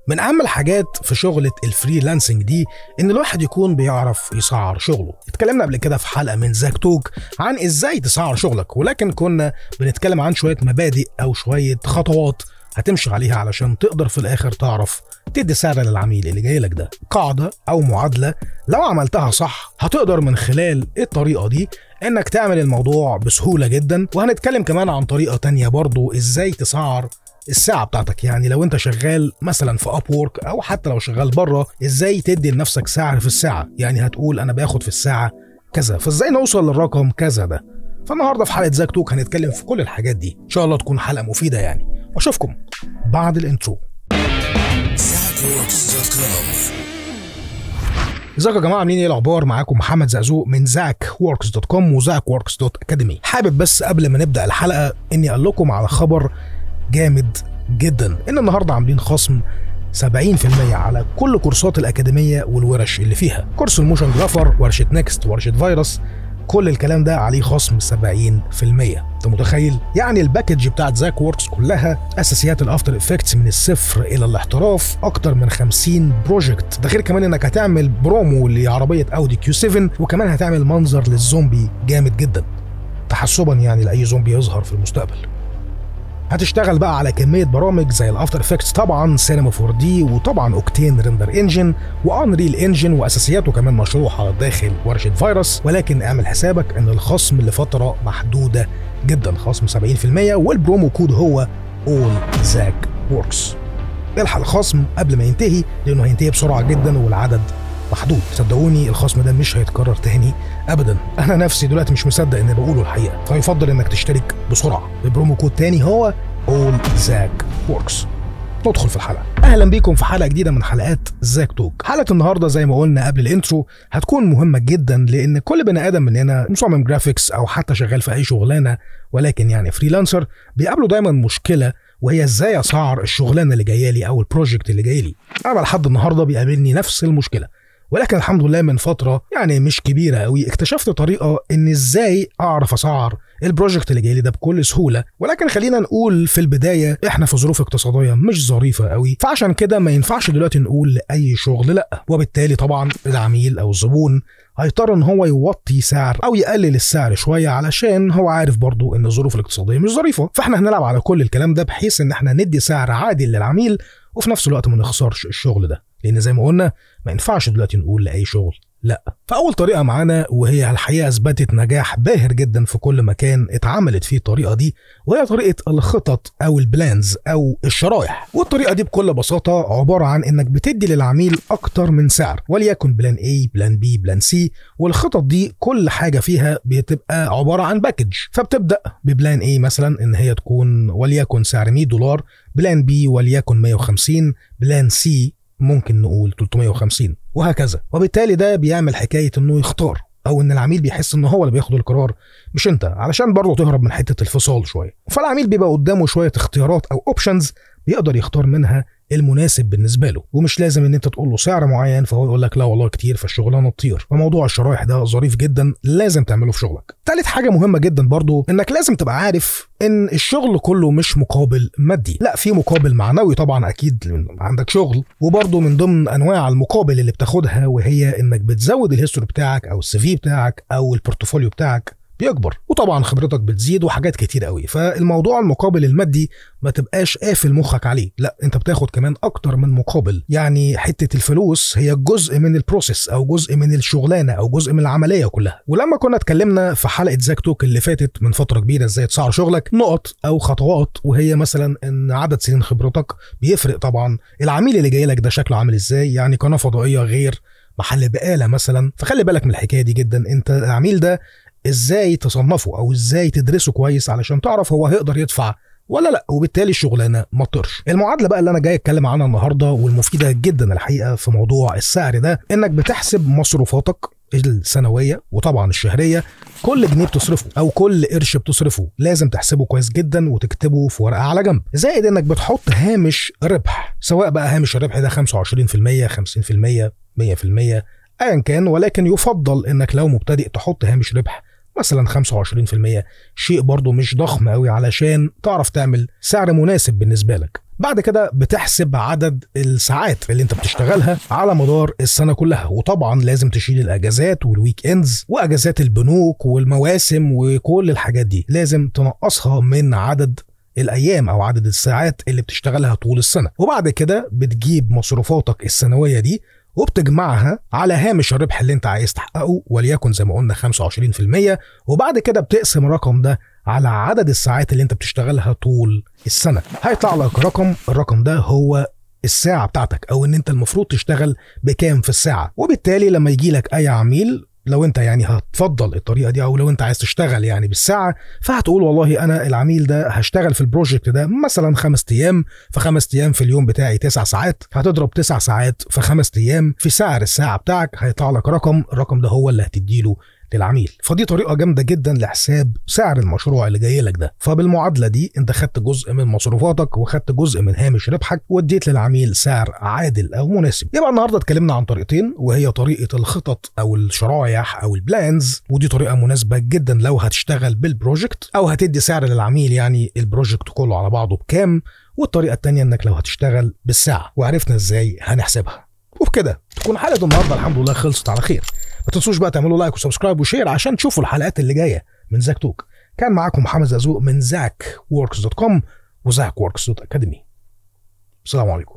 من اهم الحاجات في شغله الفريلانسنج دي ان الواحد يكون بيعرف يسعر شغله اتكلمنا قبل كده في حلقه من زاك توك عن ازاي تسعر شغلك ولكن كنا بنتكلم عن شويه مبادئ او شويه خطوات هتمشي عليها علشان تقدر في الاخر تعرف تدي سعر للعميل اللي جاي لك ده قاعده او معادله لو عملتها صح هتقدر من خلال الطريقه دي انك تعمل الموضوع بسهوله جدا وهنتكلم كمان عن طريقه تانية برضو ازاي تسعر الساعة بتاعتك يعني لو انت شغال مثلا في اب وورك او حتى لو شغال بره ازاي تدي لنفسك سعر في الساعة يعني هتقول انا باخد في الساعة كذا فازاي نوصل للرقم كذا ده فالنهارده في حلقة زاك توك هنتكلم في كل الحاجات دي ان شاء الله تكون حلقة مفيدة يعني واشوفكم بعد الانترو ازيكم يا جماعه عاملين ايه الاخبار معاكم محمد زقزوق من زاك ووركس دوت كوم وزاك ووركس دوت اكاديمي حابب بس قبل ما نبدا الحلقه اني اقول لكم على خبر جامد جدا ان النهارده عاملين خصم 70% على كل كورسات الأكاديمية والورش اللي فيها كورس الموشن جرافر ورشة نكست ورشة فيروس كل الكلام ده عليه خصم 70% انت متخيل يعني الباكج بتاعت زاك ووركس كلها اساسيات الافتر افكتس من الصفر الى الاحتراف اكتر من 50 بروجكت ده غير كمان انك هتعمل برومو لعربيه اودي كيو 7 وكمان هتعمل منظر للزومبي جامد جدا تحسبا يعني لاي زومبي يظهر في المستقبل هتشتغل بقى على كميه برامج زي الافتر افكتس طبعا سينما 4 دي وطبعا اوكتين ريندر انجن وانريل انجن واساسياته كمان مشروحه داخل ورشه فيروس ولكن اعمل حسابك ان الخصم لفتره محدوده جدا خصم 70% والبرومو كود هو اول زاك وركس الحق الخصم قبل ما ينتهي لانه هينتهي بسرعه جدا والعدد محدود صدقوني الخصم ده مش هيتكرر تاني ابدا انا نفسي دلوقتي مش مصدق اني بقوله الحقيقه فيفضل انك تشترك بسرعه البرومو كود تاني هو اول زاك وركس ندخل في الحلقه اهلا بيكم في حلقه جديده من حلقات زاك توك حلقه النهارده زي ما قلنا قبل الانترو هتكون مهمه جدا لان كل بني ادم مننا مصمم جرافيكس او حتى شغال في اي شغلانه ولكن يعني فريلانسر بيقابله دايما مشكله وهي ازاي اسعر الشغلانه اللي جايه لي او البروجكت اللي جاي لي انا لحد النهارده بيقابلني نفس المشكله ولكن الحمد لله من فتره يعني مش كبيره قوي اكتشفت طريقه ان ازاي اعرف اسعر البروجكت اللي جاي لي ده بكل سهوله ولكن خلينا نقول في البدايه احنا في ظروف اقتصاديه مش ظريفه قوي فعشان كده ما ينفعش دلوقتي نقول لاي شغل لا وبالتالي طبعا العميل او الزبون هيضطر ان هو يوطي سعر او يقلل السعر شويه علشان هو عارف برضو ان الظروف الاقتصاديه مش ظريفه فاحنا هنلعب على كل الكلام ده بحيث ان احنا ندي سعر عادل للعميل وفي نفس الوقت ما نخسرش الشغل ده لان زي ما قلنا ما ينفعش دلوقتي نقول لاي شغل لا فاول طريقه معانا وهي الحقيقه اثبتت نجاح باهر جدا في كل مكان اتعملت فيه الطريقه دي وهي طريقه الخطط او البلانز او الشرايح والطريقه دي بكل بساطه عباره عن انك بتدي للعميل اكتر من سعر وليكن بلان A بلان B بلان C والخطط دي كل حاجه فيها بتبقى عباره عن باكج فبتبدا ببلان A مثلا ان هي تكون وليكن سعر 100 دولار بلان B وليكن 150 بلان C ممكن نقول 350 وهكذا وبالتالي ده بيعمل حكايه انه يختار او ان العميل بيحس ان هو اللي بياخد القرار مش انت علشان برضه تهرب من حته الفصال شويه فالعميل بيبقى قدامه شويه اختيارات او اوبشنز بيقدر يختار منها المناسب بالنسبه له ومش لازم ان انت تقول له سعر معين فهو يقول لك لا والله كتير فالشغلانه تطير فموضوع الشرايح ده ظريف جدا لازم تعمله في شغلك تالت حاجه مهمه جدا برضو انك لازم تبقى عارف ان الشغل كله مش مقابل مادي لا في مقابل معنوي طبعا اكيد عندك شغل وبرضو من ضمن انواع المقابل اللي بتاخدها وهي انك بتزود الهيستوري بتاعك او السي في بتاعك او البورتفوليو بتاعك بيكبر وطبعا خبرتك بتزيد وحاجات كتير قوي فالموضوع المقابل المادي ما تبقاش قافل مخك عليه لا انت بتاخد كمان اكتر من مقابل يعني حته الفلوس هي جزء من البروسيس او جزء من الشغلانه او جزء من العمليه كلها ولما كنا اتكلمنا في حلقه زاك توك اللي فاتت من فتره كبيره ازاي تسعر شغلك نقط او خطوات وهي مثلا ان عدد سنين خبرتك بيفرق طبعا العميل اللي جاي لك ده شكله عامل ازاي يعني قناه فضائيه غير محل بقاله مثلا فخلي بالك من الحكايه دي جدا انت العميل ده ازاي تصنفه او ازاي تدرسه كويس علشان تعرف هو هيقدر يدفع ولا لا وبالتالي الشغلانه ما تطرش المعادله بقى اللي انا جاي اتكلم عنها النهارده والمفيده جدا الحقيقه في موضوع السعر ده انك بتحسب مصروفاتك السنويه وطبعا الشهريه كل جنيه بتصرفه او كل قرش بتصرفه لازم تحسبه كويس جدا وتكتبه في ورقه على جنب زائد انك بتحط هامش ربح سواء بقى هامش الربح ده 25% 50% 100% ايا كان ولكن يفضل انك لو مبتدئ تحط هامش ربح مثلا 25% شيء برضه مش ضخم قوي علشان تعرف تعمل سعر مناسب بالنسبه لك بعد كده بتحسب عدد الساعات اللي انت بتشتغلها على مدار السنه كلها وطبعا لازم تشيل الاجازات والويك اندز واجازات البنوك والمواسم وكل الحاجات دي لازم تنقصها من عدد الايام او عدد الساعات اللي بتشتغلها طول السنه وبعد كده بتجيب مصروفاتك السنويه دي وبتجمعها على هامش الربح اللي انت عايز تحققه وليكن زي ما قلنا 25% وبعد كده بتقسم الرقم ده على عدد الساعات اللي انت بتشتغلها طول السنه هيطلع لك رقم الرقم ده هو الساعه بتاعتك او ان انت المفروض تشتغل بكام في الساعه وبالتالي لما يجي لك اي عميل لو انت يعني هتفضل الطريقه دي او لو انت عايز تشتغل يعني بالساعه فهتقول والله انا العميل ده هشتغل في البروجكت ده مثلا خمس ايام فخمس ايام في اليوم بتاعي تسع ساعات هتضرب تسع ساعات في خمس ايام في سعر الساعه بتاعك هيطلع لك رقم الرقم ده هو اللي هتديله للعميل فدي طريقه جامده جدا لحساب سعر المشروع اللي جاي لك ده فبالمعادله دي انت خدت جزء من مصروفاتك وخدت جزء من هامش ربحك واديت للعميل سعر عادل او مناسب يبقى النهارده اتكلمنا عن طريقتين وهي طريقه الخطط او الشرايح او البلانز ودي طريقه مناسبه جدا لو هتشتغل بالبروجكت او هتدي سعر للعميل يعني البروجكت كله على بعضه بكام والطريقه الثانيه انك لو هتشتغل بالساعه وعرفنا ازاي هنحسبها وبكده تكون حلقه النهارده الحمد لله خلصت على خير ما تنسوش بقى تعملوا لايك وسبسكرايب وشير عشان تشوفوا الحلقات اللي جايه من زاك توك كان معاكم محمد زازوق من زاك ووركس دوت كوم وزاك ووركس دوت اكاديمي السلام عليكم